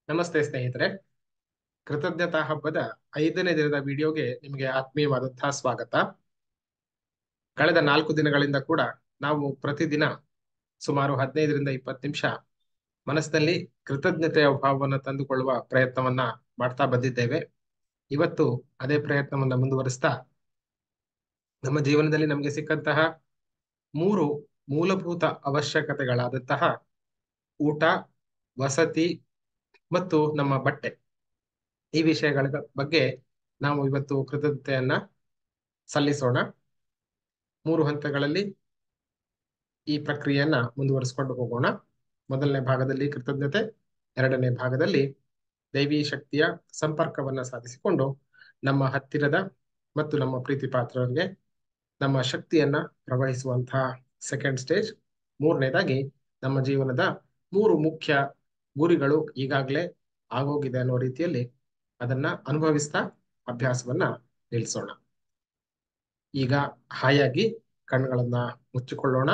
ನಮಸ್ತೆ ಸ್ನೇಹಿತರೆ ಕೃತಜ್ಞತಾ ಹಬ್ಬದ ಐದನೇ ದಿನದ ವಿಡಿಯೋಗೆ ನಿಮಗೆ ಆತ್ಮೀಯವಾದಂತಹ ಸ್ವಾಗತ ಕಳೆದ ನಾಲ್ಕು ದಿನಗಳಿಂದ ಕೂಡ ನಾವು ಪ್ರತಿದಿನ ಸುಮಾರು ಹದಿನೈದರಿಂದ ಇಪ್ಪತ್ತು ನಿಮಿಷ ಮನಸ್ಸಿನಲ್ಲಿ ಕೃತಜ್ಞತೆಯ ಭಾವವನ್ನು ತಂದುಕೊಳ್ಳುವ ಪ್ರಯತ್ನವನ್ನ ಮಾಡ್ತಾ ಬಂದಿದ್ದೇವೆ ಇವತ್ತು ಅದೇ ಪ್ರಯತ್ನವನ್ನ ಮುಂದುವರಿಸ್ತಾ ನಮ್ಮ ಜೀವನದಲ್ಲಿ ನಮಗೆ ಸಿಕ್ಕಂತಹ ಮೂರು ಮೂಲಭೂತ ಅವಶ್ಯಕತೆಗಳಾದಂತಹ ಊಟ ವಸತಿ ಮತ್ತು ನಮ್ಮ ಬಟ್ಟೆ ಈ ವಿಷಯಗಳ ಬಗ್ಗೆ ನಾವು ಇವತ್ತು ಕೃತಜ್ಞತೆಯನ್ನ ಸಲ್ಲಿಸೋಣ ಮೂರು ಹಂತಗಳಲ್ಲಿ ಈ ಪ್ರಕ್ರಿಯೆಯನ್ನ ಮುಂದುವರಿಸಿಕೊಂಡು ಹೋಗೋಣ ಮೊದಲನೇ ಭಾಗದಲ್ಲಿ ಕೃತಜ್ಞತೆ ಎರಡನೇ ಭಾಗದಲ್ಲಿ ದೈವಿ ಶಕ್ತಿಯ ಸಂಪರ್ಕವನ್ನ ಸಾಧಿಸಿಕೊಂಡು ನಮ್ಮ ಹತ್ತಿರದ ಮತ್ತು ನಮ್ಮ ಪ್ರೀತಿ ಪಾತ್ರರಿಗೆ ನಮ್ಮ ಶಕ್ತಿಯನ್ನ ಪ್ರವಹಿಸುವಂತಹ ಸೆಕೆಂಡ್ ಸ್ಟೇಜ್ ಮೂರನೇದಾಗಿ ನಮ್ಮ ಜೀವನದ ಮೂರು ಮುಖ್ಯ ಗುರಿಗಳು ಈಗಾಗಲೇ ಆಗೋಗಿದೆ ಅನ್ನೋ ರೀತಿಯಲ್ಲಿ ಅದನ್ನ ಅನುಭವಿಸ್ತಾ ಅಭ್ಯಾಸವನ್ನ ನಿಲ್ಲಿಸೋಣ ಈಗ ಹಾಯಾಗಿ ಕಣ್ಣುಗಳನ್ನ ಮುಚ್ಚಿಕೊಳ್ಳೋಣ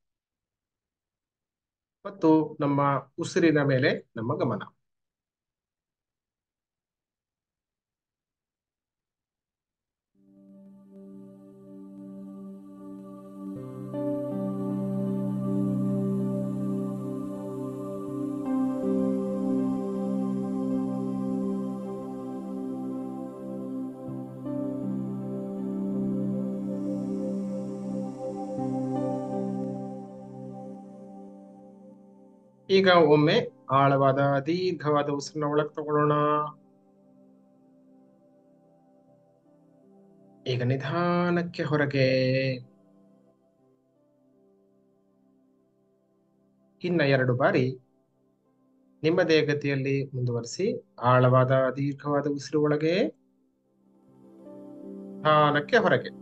ಮತ್ತು ನಮ್ಮ ಉಸಿರಿನ ಮೇಲೆ ನಮ್ಮ ಗಮನ ಈಗ ಒಮ್ಮೆ ಆಳವಾದ ದೀರ್ಘವಾದ ಉಸಿರನ್ನ ಒಳಗೆ ತಗೊಳ್ಳೋಣ ಈಗ ನಿಧಾನಕ್ಕೆ ಹೊರಗೆ ಇನ್ನ ಎರಡು ಬಾರಿ ನಿಮ್ಮದೇ ಗತಿಯಲ್ಲಿ ಮುಂದುವರಿಸಿ ಆಳವಾದ ದೀರ್ಘವಾದ ಉಸಿರು ಒಳಗೆ ನಿಧಾನಕ್ಕೆ ಹೊರಗೆ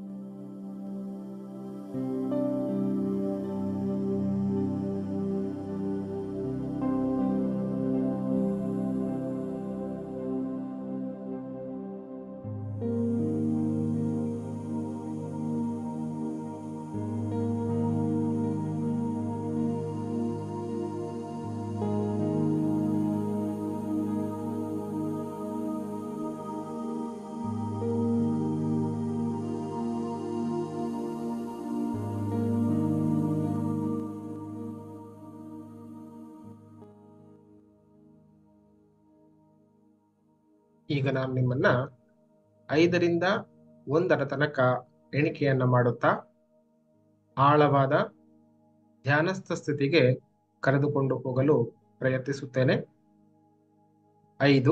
ಈಗ ನಾನು ನಿಮ್ಮನ್ನ ಐದರಿಂದ ಒಂದರ ತನಕ ಎಣಿಕೆಯನ್ನ ಮಾಡುತ್ತಾ ಆಳವಾದ ಧ್ಯಾನಸ್ಥ ಸ್ಥಿತಿಗೆ ಕರೆದುಕೊಂಡು ಹೋಗಲು ಪ್ರಯತ್ನಿಸುತ್ತೇನೆ ಐದು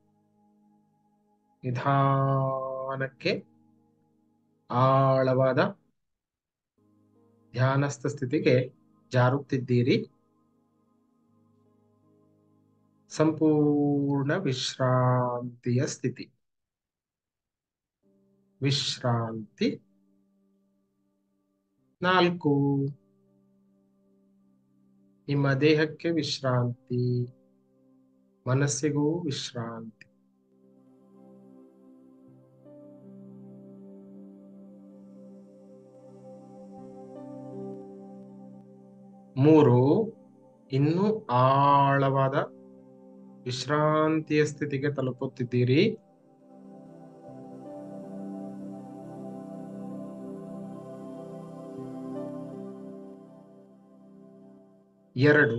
ನಿಧಾನಕ್ಕೆ ಆಳವಾದ ಧ್ಯಾನಸ್ಥ ಸ್ಥಿತಿಗೆ ಜಾರುತ್ತಿದ್ದೀರಿ ಸಂಪೂರ್ಣ ವಿಶ್ರಾಂತಿಯ ಸ್ಥಿತಿ ವಿಶ್ರಾಂತಿ ನಾಲ್ಕು ನಿಮ್ಮ ದೇಹಕ್ಕೆ ವಿಶ್ರಾಂತಿ ಮನಸ್ಸಿಗೂ ವಿಶ್ರಾಂತಿ ಮೂರು ಇನ್ನೂ ಆಳವಾದ ವಿಶ್ರಾಂತಿಯ ಸ್ಥಿತಿಗೆ ತಲುಪುತ್ತಿದ್ದೀರಿ ಎರಡು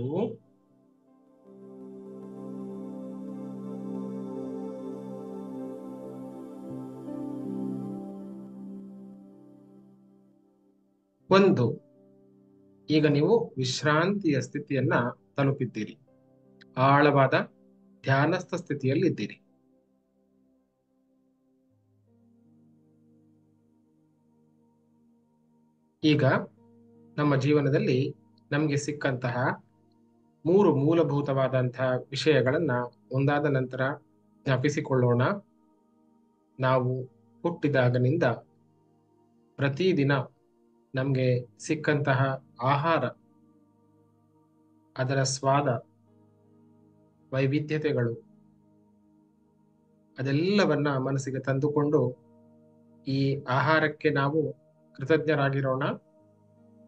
ಒಂದು ಈಗ ನೀವು ವಿಶ್ರಾಂತಿಯ ಸ್ಥಿತಿಯನ್ನ ತಲುಪಿದ್ದೀರಿ ಆಳವಾದ ಧ್ಯಾನಸ್ಥ ಸ್ಥಿತಿಯಲ್ಲಿ ಇದ್ದೀರಿ ಈಗ ನಮ್ಮ ಜೀವನದಲ್ಲಿ ನಮಗೆ ಸಿಕ್ಕಂತಹ ಮೂರು ಮೂಲಭೂತವಾದಂತಹ ವಿಷಯಗಳನ್ನ ಒಂದಾದ ನಂತರ ಜ್ಞಾಪಿಸಿಕೊಳ್ಳೋಣ ನಾವು ಹುಟ್ಟಿದಾಗನಿಂದ ಪ್ರತಿದಿನ ನಮಗೆ ಸಿಕ್ಕಂತಹ ಆಹಾರ ಅದರ ಸ್ವಾದ ವೈವಿಧ್ಯತೆಗಳು ಅದೆಲ್ಲವನ್ನ ಮನಸ್ಸಿಗೆ ತಂದುಕೊಂಡು ಈ ಆಹಾರಕ್ಕೆ ನಾವು ಕೃತಜ್ಞರಾಗಿರೋಣ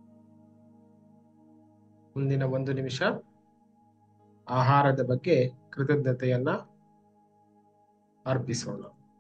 ಮುಂದಿನ ಒಂದು ನಿಮಿಷ ಆಹಾರದ ಬಗ್ಗೆ ಕೃತಜ್ಞತೆಯನ್ನ ಅರ್ಪಿಸೋಣ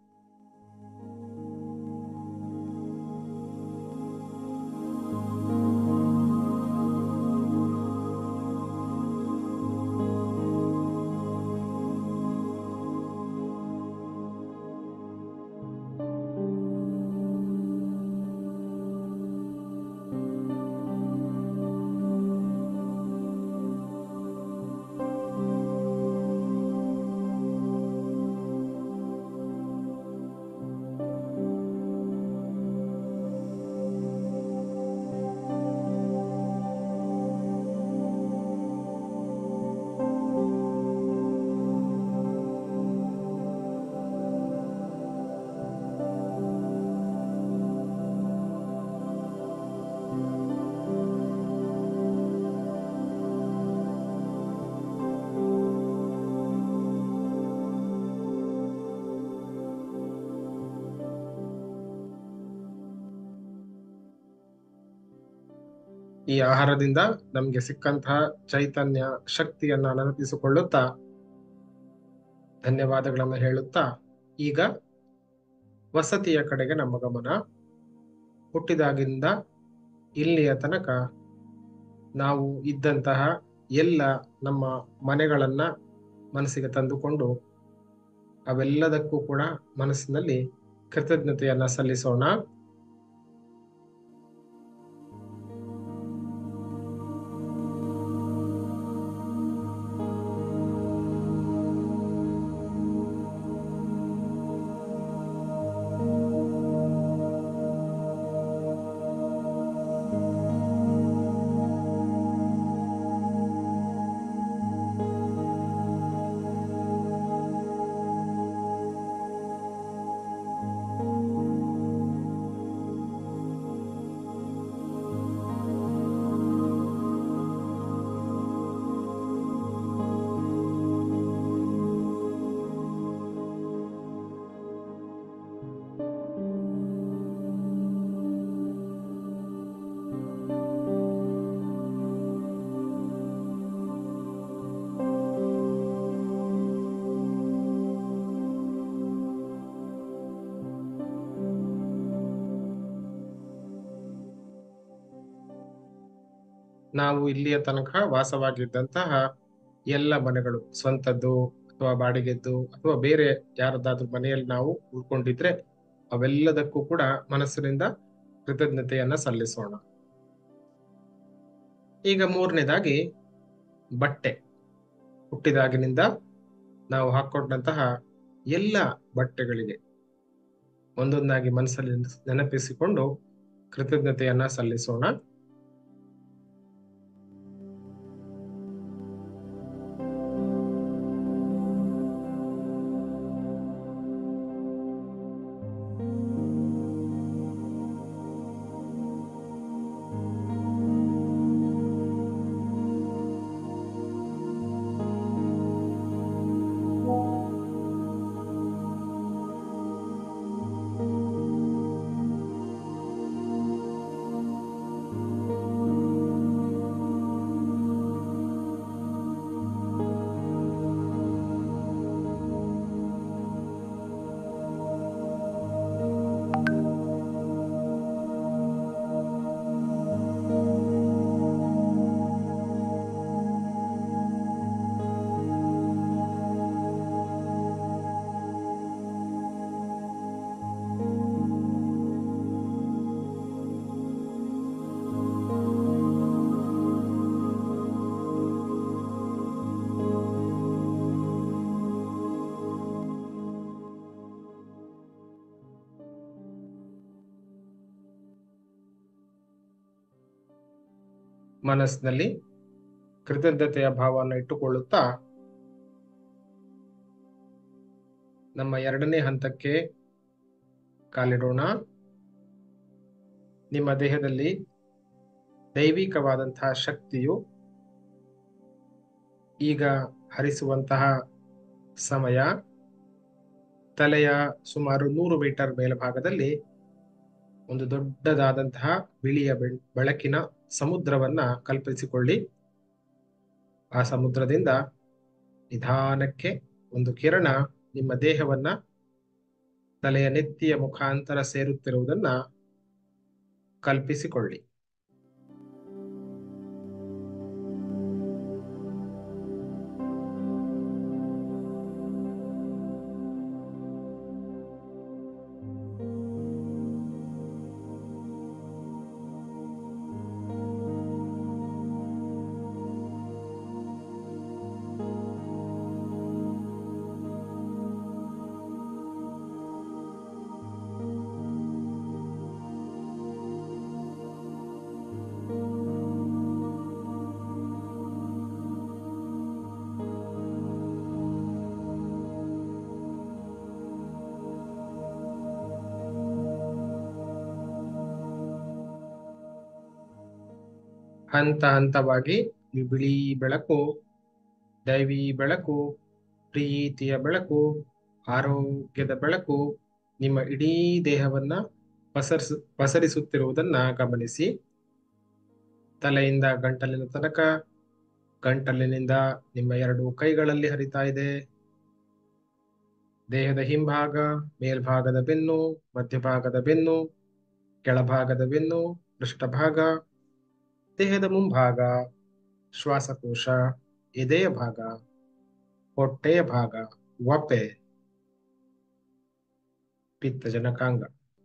ಈ ಆಹಾರದಿಂದ ನಮ್ಗೆ ಸಿಕ್ಕಂತಹ ಚೈತನ್ಯ ಶಕ್ತಿಯನ್ನ ನೆನಪಿಸಿಕೊಳ್ಳುತ್ತಾ ಧನ್ಯವಾದಗಳನ್ನು ಹೇಳುತ್ತಾ ಈಗ ವಸತಿಯ ಕಡೆಗೆ ನಮ್ಮ ಗಮನ ಹುಟ್ಟಿದಾಗಿಂದ ಇಲ್ಲಿಯ ತನಕ ನಾವು ಇದ್ದಂತಹ ಎಲ್ಲ ನಮ್ಮ ಮನೆಗಳನ್ನ ಮನಸ್ಸಿಗೆ ತಂದುಕೊಂಡು ಅವೆಲ್ಲದಕ್ಕೂ ಕೂಡ ಮನಸ್ಸಿನಲ್ಲಿ ಕೃತಜ್ಞತೆಯನ್ನ ಸಲ್ಲಿಸೋಣ ನಾವು ಇಲ್ಲಿಯ ತನಕ ವಾಸವಾಗಿದ್ದಂತಹ ಎಲ್ಲ ಮನೆಗಳು ಸ್ವಂತದ್ದು ಅಥವಾ ಬಾಡಿಗೆದ್ದು ಅಥವಾ ಬೇರೆ ಯಾರದಾದ್ರೂ ಮನೆಯಲ್ಲಿ ನಾವು ಉಳ್ಕೊಂಡಿದ್ರೆ ಅವೆಲ್ಲದಕ್ಕೂ ಕೂಡ ಮನಸ್ಸಿನಿಂದ ಕೃತಜ್ಞತೆಯನ್ನ ಸಲ್ಲಿಸೋಣ ಈಗ ಮೂರನೇದಾಗಿ ಬಟ್ಟೆ ಹುಟ್ಟಿದಾಗಿನಿಂದ ನಾವು ಹಾಕೊಂಡಂತಹ ಎಲ್ಲ ಬಟ್ಟೆಗಳಿಗೆ ಒಂದೊಂದಾಗಿ ಮನಸ್ಸಲ್ಲಿ ನೆನಪಿಸಿಕೊಂಡು ಕೃತಜ್ಞತೆಯನ್ನ ಸಲ್ಲಿಸೋಣ ಮನಸ್ಸಿನಲ್ಲಿ ಕೃತಜ್ಞತೆಯ ಭಾವವನ್ನು ಇಟ್ಟುಕೊಳ್ಳುತ್ತಾ ನಮ್ಮ ಎರಡನೇ ಹಂತಕ್ಕೆ ಕಾಲಿಡೋಣ ನಿಮ್ಮ ದೇಹದಲ್ಲಿ ದೈವಿಕವಾದಂತಹ ಶಕ್ತಿಯು ಈಗ ಹರಿಸುವಂತಹ ಸಮಯ ತಲೆಯ ಸುಮಾರು ನೂರು ಮೀಟರ್ ಮೇಲ್ಭಾಗದಲ್ಲಿ ಒಂದು ದೊಡ್ಡದಾದಂತಹ ಬಿಳಿಯ ಬೆಳ್- ಬೆಳಕಿನ ಸಮುದ್ರವನ್ನ ಕಲ್ಪಿಸಿಕೊಳ್ಳಿ ಆ ಸಮುದ್ರದಿಂದ ನಿಧಾನಕ್ಕೆ ಒಂದು ಕಿರಣ ನಿಮ್ಮ ದೇಹವನ್ನ ತಲೆಯ ನೆತ್ತಿಯ ಮುಖಾಂತರ ಸೇರುತ್ತಿರುವುದನ್ನ ಕಲ್ಪಿಸಿಕೊಳ್ಳಿ ಹಂತ ಹಂತವಾಗಿ ಈ ಬಿಳಿ ಬೆಳಕು ದೈವಿ ಬೆಳಕು ಪ್ರೀತಿಯ ಬೆಳಕು ಆರೋಗ್ಯದ ಬೆಳಕು ನಿಮ್ಮ ಇಡೀ ದೇಹವನ್ನ ಪಸರಿಸ ಪಸರಿಸುತ್ತಿರುವುದನ್ನ ಗಮನಿಸಿ ತಲೆಯಿಂದ ಗಂಟಲಿನ ತನಕ ಗಂಟಲಿನಿಂದ ನಿಮ್ಮ ಎರಡು ಕೈಗಳಲ್ಲಿ ಹರಿತಾ ಇದೆ ದೇಹದ ಹಿಂಭಾಗ ಮೇಲ್ಭಾಗದ ಬೆನ್ನು ಮಧ್ಯಭಾಗದ ಬೆನ್ನು ಕೆಳಭಾಗದ ಬೆನ್ನು ಪೃಷ್ಠಭಾಗ ದೇಹದ ಮುಂಭಾಗ ಶ್ವಾಸಕೋಶ ಎದೆಯ ಭಾಗ ಹೊಟ್ಟೆಯ ಭಾಗ ವಪೆ ಪಿತ್ತಜನಕಾಂಗ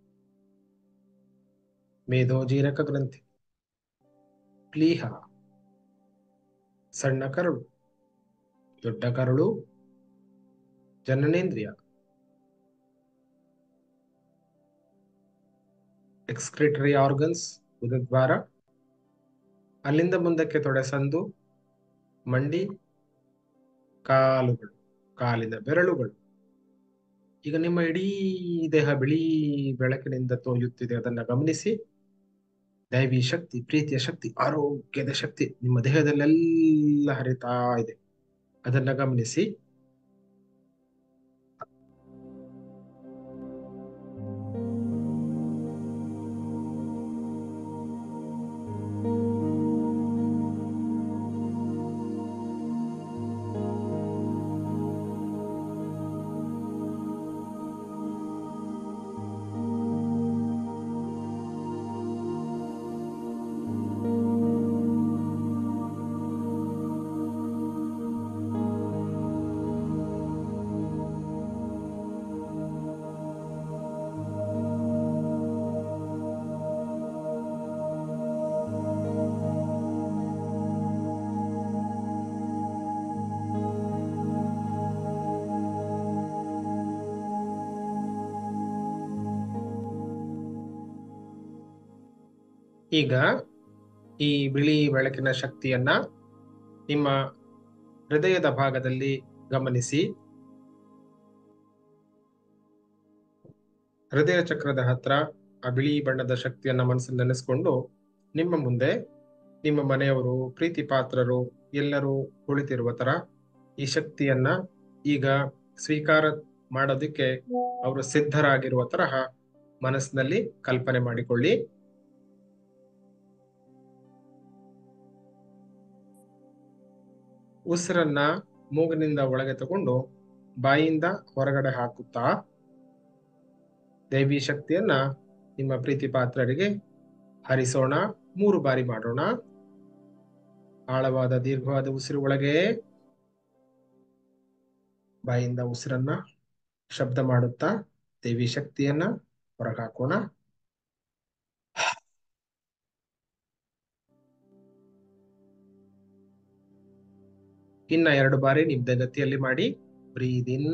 ಮೇಧೋಜೀರಕ ಗ್ರಂಥಿ ಪ್ಲೀಹ ಸಣ್ಣ ಕರಳು ದೊಡ್ಡ ಕರಳು ಜನನೇಂದ್ರಿಯ ಎಕ್ಸ್ಕ್ರಿಟರಿ ಆರ್ಗನ್ಸ್ ಉದದ್ವಾರ ಅಲ್ಲಿಂದ ಮುಂದಕ್ಕೆ ತೊಡೆ ಸಂದು ಮಂಡಿ ಕಾಲುಗಳು ಕಾಲಿನ ಬೆರಳುಗಳು ಈಗ ನಿಮ್ಮ ಇಡೀ ದೇಹ ಬಿಳಿ ಬೆಳಕಿನಿಂದ ತೋಯುತ್ತಿದೆ ಅದನ್ನ ಗಮನಿಸಿ ದೈವಿ ಶಕ್ತಿ ಪ್ರೀತಿಯ ಶಕ್ತಿ ಆರೋಗ್ಯದ ಶಕ್ತಿ ನಿಮ್ಮ ದೇಹದಲ್ಲೆಲ್ಲ ಹರಿತಾ ಇದೆ ಅದನ್ನ ಗಮನಿಸಿ ಈಗ ಈ ಬಿಳಿ ಬೆಳಕಿನ ಶಕ್ತಿಯನ್ನ ನಿಮ್ಮ ಹೃದಯದ ಭಾಗದಲ್ಲಿ ಗಮನಿಸಿ ಹೃದಯ ಚಕ್ರದ ಹತ್ರ ಆ ಬಿಳಿ ಬಣ್ಣದ ಶಕ್ತಿಯನ್ನ ಮನಸ್ಸಲ್ಲಿ ನೆನೆಸ್ಕೊಂಡು ನಿಮ್ಮ ಮುಂದೆ ನಿಮ್ಮ ಮನೆಯವರು ಪ್ರೀತಿ ಪಾತ್ರರು ಎಲ್ಲರೂ ಕುಳಿತಿರುವ ತರ ಈ ಶಕ್ತಿಯನ್ನ ಈಗ ಸ್ವೀಕಾರ ಮಾಡೋದಕ್ಕೆ ಅವರು ಸಿದ್ಧರಾಗಿರುವ ತರಹ ಮನಸ್ಸಿನಲ್ಲಿ ಕಲ್ಪನೆ ಮಾಡಿಕೊಳ್ಳಿ ಉಸಿರನ್ನ ಮೂಗಿನಿಂದ ಒಳಗೆ ತಗೊಂಡು ಬಾಯಿಯಿಂದ ಹೊರಗಡೆ ಹಾಕುತ್ತಾ ದೈವಿ ಶಕ್ತಿಯನ್ನ ನಿಮ್ಮ ಪ್ರೀತಿ ಪಾತ್ರರಿಗೆ ಹರಿಸೋಣ ಮೂರು ಬಾರಿ ಮಾಡೋಣ ಆಳವಾದ ದೀರ್ಘವಾದ ಉಸಿರು ಒಳಗೆ ಬಾಯಿಂದ ಉಸಿರನ್ನ ಶಬ್ದ ಮಾಡುತ್ತಾ ದೇವಿ ಶಕ್ತಿಯನ್ನ ಹೊರಗೆ ಹಾಕೋಣ ಇನ್ನ ಎರಡು ಬಾರಿ ನಿಮ್ದ ಗತಿಯಲ್ಲಿ ಮಾಡಿ ಬ್ರೀದ್ ಇನ್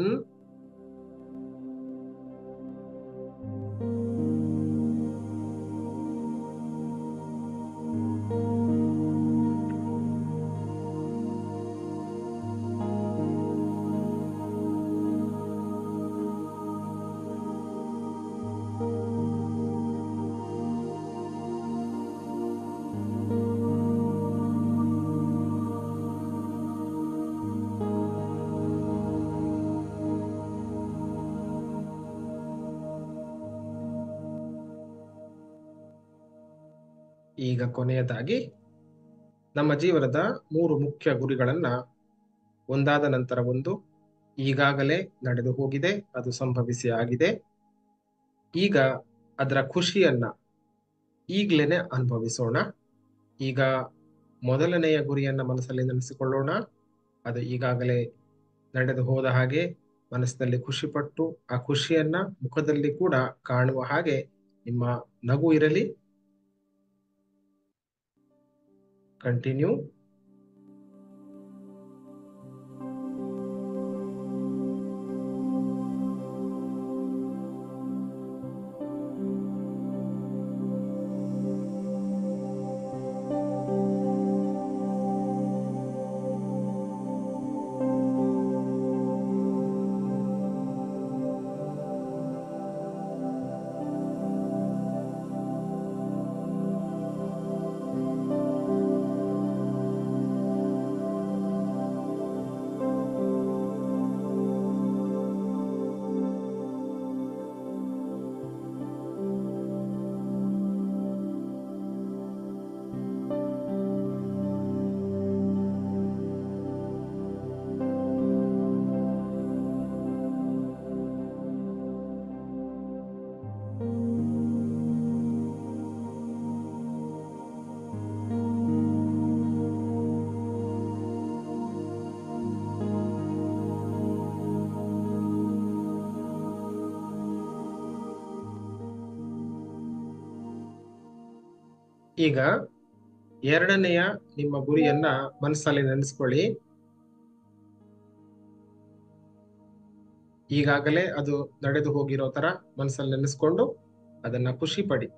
ಈಗ ಕೊನೆಯದಾಗಿ ನಮ್ಮ ಜೀವನದ ಮೂರು ಮುಖ್ಯ ಗುರಿಗಳನ್ನ ಒಂದಾದ ನಂತರ ಒಂದು ಈಗಾಗಲೇ ನಡೆದು ಹೋಗಿದೆ ಅದು ಸಂಭವಿಸಿ ಆಗಿದೆ ಈಗ ಅದರ ಖುಷಿಯನ್ನ ಈಗ್ಲೇನೆ ಅನುಭವಿಸೋಣ ಈಗ ಮೊದಲನೆಯ ಗುರಿಯನ್ನ ಮನಸ್ಸಲ್ಲಿ ನೆನೆಸಿಕೊಳ್ಳೋಣ ಅದು ಈಗಾಗಲೇ ನಡೆದು ಹೋದ ಹಾಗೆ ಮನಸ್ಸಿನಲ್ಲಿ ಖುಷಿ ಪಟ್ಟು ಆ ಖುಷಿಯನ್ನ ಮುಖದಲ್ಲಿ ಕೂಡ ಕಾಣುವ ಹಾಗೆ ನಿಮ್ಮ ನಗು ಇರಲಿ ಕಂಟಿನ್ಯೂ ಈಗ ಎರಡನೆಯ ನಿಮ್ಮ ಗುರಿಯನ್ನ ಮನಸ್ಸಲ್ಲಿ ನೆನೆಸ್ಕೊಳ್ಳಿ ಈಗಾಗಲೇ ಅದು ನಡೆದು ಹೋಗಿರೋ ತರ ಮನಸ್ಸಲ್ಲಿ ನೆನೆಸ್ಕೊಂಡು ಅದನ್ನ ಖುಷಿ ಪಡಿ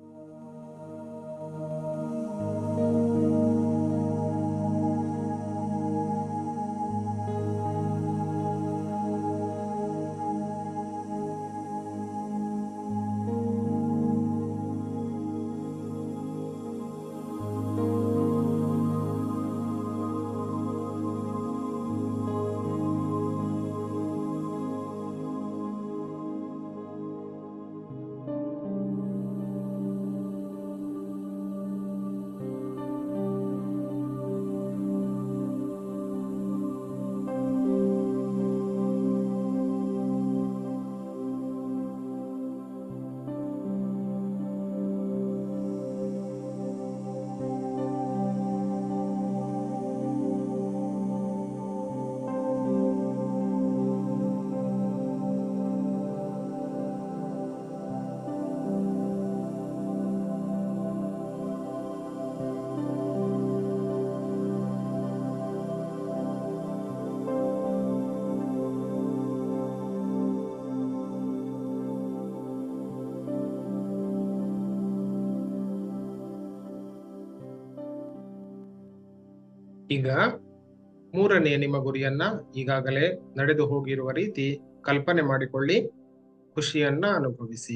ಈಗ ಮೂರನೆಯ ನಿಮ್ಮ ಗುರಿಯನ್ನ ಈಗಾಗಲೇ ನಡೆದು ಹೋಗಿರುವ ರೀತಿ ಕಲ್ಪನೆ ಮಾಡಿಕೊಳ್ಳಿ ಖುಷಿಯನ್ನ ಅನುಭವಿಸಿ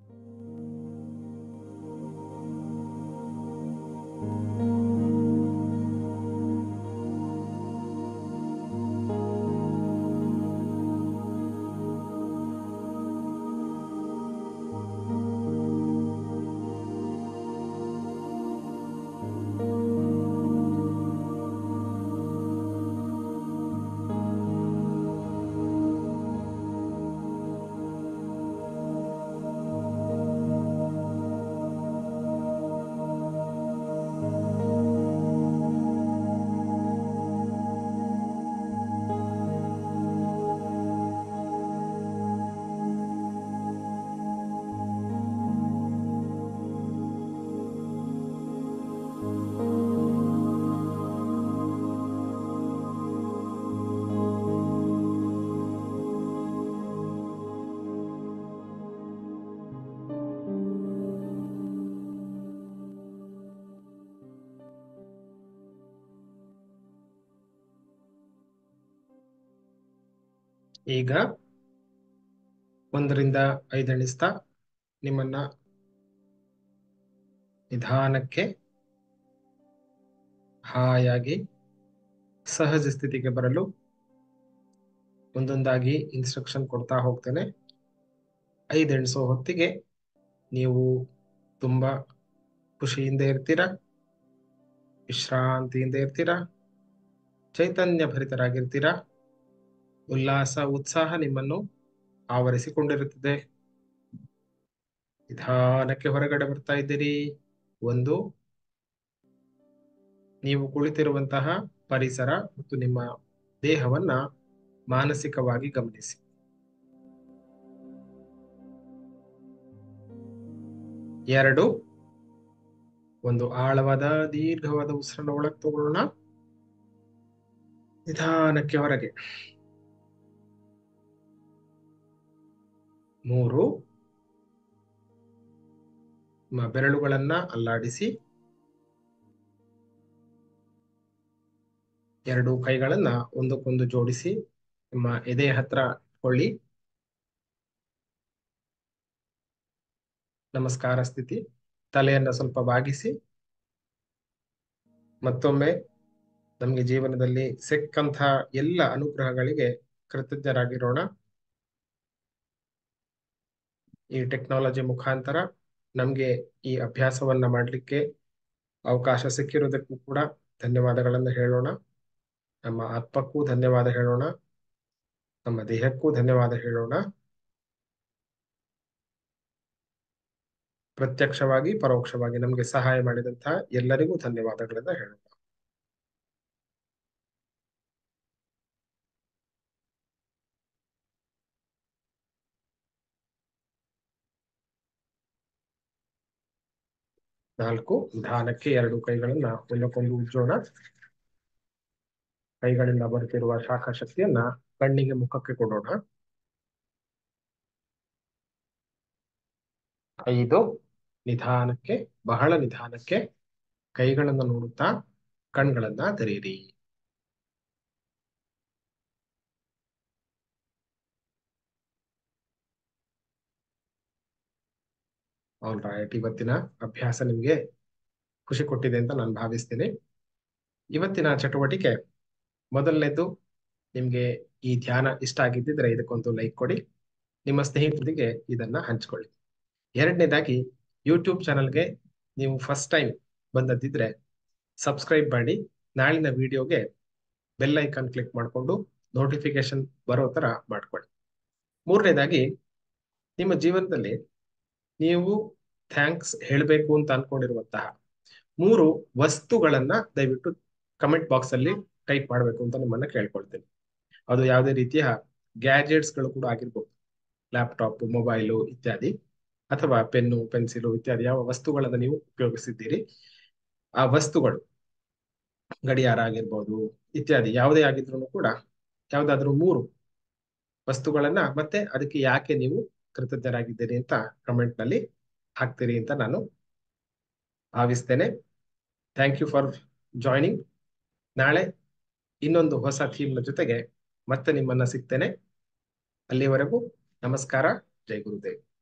ಈಗ ಒಂದರಿಂದ ಐದೆಣಿಸ್ತಾ ನಿಮ್ಮನ್ನ ನಿಧಾನಕ್ಕೆ ಹಾಯಾಗಿ ಸಹಜ ಸ್ಥಿತಿಗೆ ಬರಲು ಒಂದೊಂದಾಗಿ ಇನ್ಸ್ಟ್ರಕ್ಷನ್ ಕೊಡ್ತಾ ಹೋಗ್ತೇನೆ ಐದೆಣಿಸೋ ಹೊತ್ತಿಗೆ ನೀವು ತುಂಬಾ ಖುಷಿಯಿಂದ ಇರ್ತೀರಾ ವಿಶ್ರಾಂತಿಯಿಂದ ಇರ್ತೀರಾ ಚೈತನ್ಯ ಭರಿತರಾಗಿರ್ತೀರಾ ಉಲ್ಲಾಸ ಉತ್ಸಾಹ ನಿಮ್ಮನ್ನು ಆವರಿಸಿಕೊಂಡಿರುತ್ತದೆ ನಿಧಾನಕ್ಕೆ ಹೊರಗಡೆ ಬರ್ತಾ ಇದ್ದೀರಿ ಒಂದು ನೀವು ಕುಳಿತಿರುವಂತಹ ಪರಿಸರ ಮತ್ತು ನಿಮ್ಮ ದೇಹವನ್ನ ಮಾನಸಿಕವಾಗಿ ಗಮನಿಸಿ ಎರಡು ಒಂದು ಆಳವಾದ ದೀರ್ಘವಾದ ಉಸಿರನ್ನು ಒಳಗೆ ತಗೊಳ್ಳೋಣ ನಿಧಾನಕ್ಕೆ ಹೊರಗೆ ಮೂರು ನಿಮ್ಮ ಬೆರಳುಗಳನ್ನ ಅಲ್ಲಾಡಿಸಿ ಎರಡು ಕೈಗಳನ್ನ ಒಂದಕ್ಕೊಂದು ಜೋಡಿಸಿ ನಿಮ್ಮ ಎದೆ ಹತ್ರ ಕೊಳ್ಳಿ ನಮಸ್ಕಾರ ಸ್ಥಿತಿ ತಲೆಯನ್ನ ಸ್ವಲ್ಪ ಬಾಗಿಸಿ ಮತ್ತೊಮ್ಮೆ ನಮಗೆ ಜೀವನದಲ್ಲಿ ಸಿಕ್ಕಂಥ ಎಲ್ಲ ಅನುಗ್ರಹಗಳಿಗೆ ಕೃತಜ್ಞರಾಗಿರೋಣ ಈ ಟೆಕ್ನಾಲಜಿ ಮುಖಾಂತರ ನಮಗೆ ಈ ಅಭ್ಯಾಸವನ್ನ ಮಾಡಲಿಕ್ಕೆ ಅವಕಾಶ ಸಿಕ್ಕಿರೋದಕ್ಕೂ ಕೂಡ ಧನ್ಯವಾದಗಳನ್ನು ಹೇಳೋಣ ನಮ್ಮ ಆತ್ಮಕ್ಕೂ ಧನ್ಯವಾದ ಹೇಳೋಣ ನಮ್ಮ ದೇಹಕ್ಕೂ ಧನ್ಯವಾದ ಹೇಳೋಣ ಪ್ರತ್ಯಕ್ಷವಾಗಿ ಪರೋಕ್ಷವಾಗಿ ನಮಗೆ ಸಹಾಯ ಮಾಡಿದಂತಹ ಎಲ್ಲರಿಗೂ ಧನ್ಯವಾದಗಳನ್ನ ಹೇಳೋಣ ನಾಲ್ಕು ನಿಧಾನಕ್ಕೆ ಎರಡು ಕೈಗಳನ್ನ ಒಂದಕ್ಕೊಂದು ಉಜ್ಜೋಣ ಕೈಗಳಿಂದ ಬರುತ್ತಿರುವ ಶಾಖ ಶಕ್ತಿಯನ್ನ ಕಣ್ಣಿಗೆ ಮುಖಕ್ಕೆ ಕೊಡೋಣ ಐದು ನಿಧಾನಕ್ಕೆ ಬಹಳ ನಿಧಾನಕ್ಕೆ ಕೈಗಳನ್ನು ನೋಡುತ್ತಾ ಕಣ್ಗಳನ್ನ ತೆರೆಯಿರಿ ಆಲ್ ರೈಟ್ ಇವತ್ತಿನ ಅಭ್ಯಾಸ ನಿಮ್ಗೆ ಖುಷಿ ಕೊಟ್ಟಿದೆ ಅಂತ ನಾನು ಭಾವಿಸ್ತೀನಿ ಇವತ್ತಿನ ಚಟುವಟಿಕೆ ಮೊದಲನೇದು ನಿಮ್ಗೆ ಈ ಧ್ಯಾನ ಇಷ್ಟ ಆಗಿದ್ದಿದ್ರೆ ಇದಕ್ಕೊಂದು ಲೈಕ್ ಕೊಡಿ ನಿಮ್ಮ ಸ್ನೇಹಿತರಿಗೆ ಇದನ್ನ ಹಂಚ್ಕೊಳ್ಳಿ ಎರಡನೇದಾಗಿ ಯೂಟ್ಯೂಬ್ ಚಾನಲ್ಗೆ ನೀವು ಫಸ್ಟ್ ಟೈಮ್ ಬಂದದ್ದಿದ್ರೆ ಸಬ್ಸ್ಕ್ರೈಬ್ ಮಾಡಿ ನಾಳಿನ ವಿಡಿಯೋಗೆ ಬೆಲ್ ಐಕಾನ್ ಕ್ಲಿಕ್ ಮಾಡಿಕೊಂಡು ನೋಟಿಫಿಕೇಶನ್ ಬರೋ ತರ ಮಾಡ್ಕೊಳ್ಳಿ ಮೂರನೇದಾಗಿ ನಿಮ್ಮ ಜೀವನದಲ್ಲಿ ನೀವು ಥ್ಯಾಂಕ್ಸ್ ಹೇಳಬೇಕು ಅಂತ ಅನ್ಕೊಂಡಿರುವಂತಹ ಮೂರು ವಸ್ತುಗಳನ್ನ ದಯವಿಟ್ಟು ಕಮೆಂಟ್ ಬಾಕ್ಸ್ ಅಲ್ಲಿ ಟೈಪ್ ಮಾಡಬೇಕು ಅಂತ ನಿಮ್ಮನ್ನ ಕೇಳ್ಕೊಳ್ತೇನೆ ಅದು ಯಾವುದೇ ರೀತಿಯ ಗ್ಯಾಜೆಟ್ಸ್ ಗಳು ಕೂಡ ಆಗಿರ್ಬೋದು ಲ್ಯಾಪ್ಟಾಪ್ ಮೊಬೈಲು ಇತ್ಯಾದಿ ಅಥವಾ ಪೆನ್ನು ಪೆನ್ಸಿಲು ಇತ್ಯಾದಿ ಯಾವ ವಸ್ತುಗಳನ್ನ ನೀವು ಉಪಯೋಗಿಸಿದ್ದೀರಿ ಆ ವಸ್ತುಗಳು ಗಡಿಯಾರ ಆಗಿರ್ಬೋದು ಇತ್ಯಾದಿ ಯಾವುದೇ ಆಗಿದ್ರು ಕೂಡ ಯಾವ್ದಾದ್ರು ಮೂರು ವಸ್ತುಗಳನ್ನ ಮತ್ತೆ ಅದಕ್ಕೆ ಯಾಕೆ ನೀವು ಕೃತಜ್ಞರಾಗಿದ್ದೀರಿ ಅಂತ ಕಮೆಂಟ್ ನಲ್ಲಿ ಹಾಕ್ತೀರಿ ಅಂತ ನಾನು ಭಾವಿಸ್ತೇನೆ ಥ್ಯಾಂಕ್ ಯು ಫಾರ್ ಜಾಯ್ನಿಂಗ್ ನಾಳೆ ಇನ್ನೊಂದು ಹೊಸ ಥೀಮ್ನ ಜೊತೆಗೆ ಮತ್ತೆ ನಿಮ್ಮನ್ನ ಸಿಗ್ತೇನೆ ಅಲ್ಲಿವರೆಗೂ ನಮಸ್ಕಾರ ಜೈ ಗುರುದೇವ್